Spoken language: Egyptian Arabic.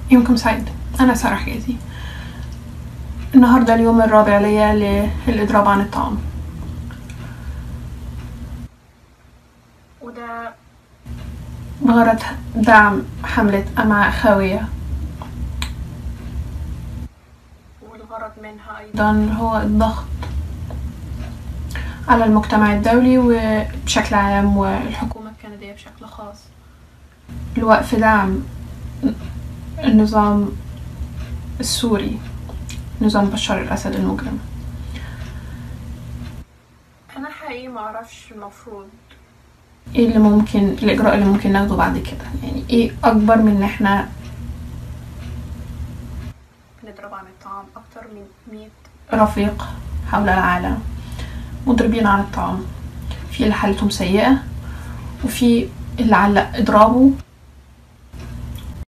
يومكم سعيد أنا سارة حجازي النهاردة اليوم الرابع ليا للإضراب عن الطعام وده بغرض دعم حملة أمعاء خاوية والغرض منها أيضا هو الضغط على المجتمع الدولي وبشكل عام والحكومة الكندية بشكل خاص لوقف دعم النظام السوري نظام بشار الأسد المجرم أنا حقيقي معرفش المفروض ايه اللي ممكن الإجراء اللي ممكن ناخده بعد كده يعني ايه أكبر من إن احنا نضرب عن الطعام أكتر من مية رفيق حول العالم مضربين عن الطعام في اللي حالتهم سيئة وفي اللي علق إضرابه